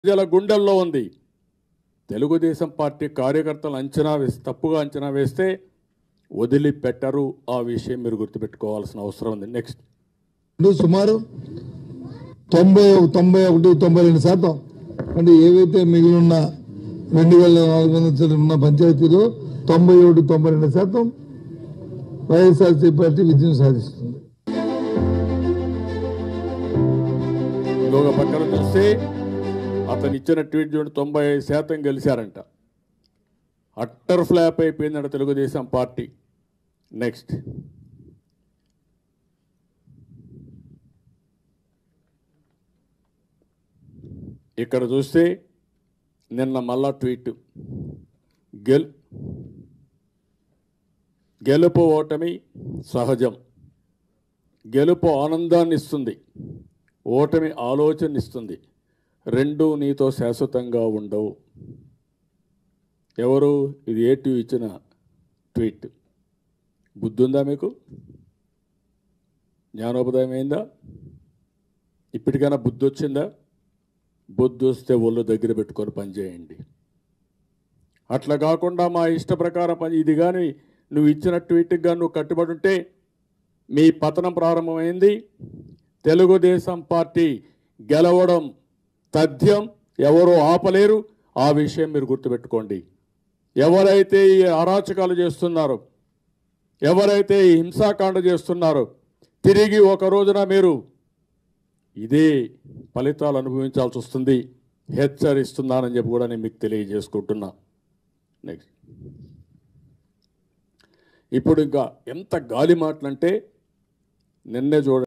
ప్రజల గుండెల్లో ఉంది తెలుగుదేశం పార్టీ కార్యకర్తలు అంచనా వేసి తప్పుగా అంచనా వేస్తే వదిలిపెట్టరు ఆ విషయం మీరు గుర్తుపెట్టుకోవాల్సిన అవసరం ఉంది నెక్స్ట్ ఇప్పుడు సుమారు తొంభై తొంభై ఒకటి తొంభై రెండు శాతం అంటే ఏవైతే మిగిలిన రెండు వేల నాలుగు వందల చిల్లర ఉన్న పంచాయతీలో తొంభై ఒకటి తొంభై రెండు శాతం వైఎస్ఆర్సీ పార్టీ విజయం సాధిస్తుంది ఇంకొక పక్కన చూస్తే అతను ఇచ్చిన ట్వీట్ చూడండి తొంభై ఐదు శాతం గెలిచారంట అట్టర్ ఫ్లాప్ అయిపోయిందంట తెలుగుదేశం పార్టీ నెక్స్ట్ ఇక్కడ చూస్తే నిన్న మళ్ళా ట్వీట్ గెల్ గెలుపు ఓటమి సహజం గెలుపు ఆనందాన్ని ఇస్తుంది ఓటమి ఆలోచన ఇస్తుంది రెండు నీతో శాశ్వతంగా ఉండవు ఎవరు ఇది ఏ టీవీ ఇచ్చిన ట్వీట్ బుద్ధి ఉందా మీకు జ్ఞానోపదయం అయిందా ఇప్పటికైనా బుద్ధి వచ్చిందా బుద్ధి వస్తే ఒళ్ళు దగ్గర పెట్టుకొని పనిచేయండి అట్లా కాకుండా మా ఇష్ట ప్రకారం పని ఇది కానీ నువ్వు ఇచ్చిన ట్వీట్కి కానీ నువ్వు కట్టుబడి ఉంటే మీ పతనం ప్రారంభమైంది తెలుగుదేశం పార్టీ గెలవడం తథ్యం ఎవరు ఆపలేరు ఆ విషయం మీరు గుర్తుపెట్టుకోండి ఎవరైతే ఈ అరాచకాలు చేస్తున్నారో ఎవరైతే ఈ హింసాకాండ చేస్తున్నారో తిరిగి ఒక రోజున మీరు ఇదే ఫలితాలు అనుభవించాల్సి వస్తుంది హెచ్చరిస్తున్నానని చెప్పి కూడా నేను మీకు తెలియజేసుకుంటున్నా నెక్స్ట్ ఇప్పుడు ఇంకా ఎంత గాలి మాటలంటే నిన్నే చూడండి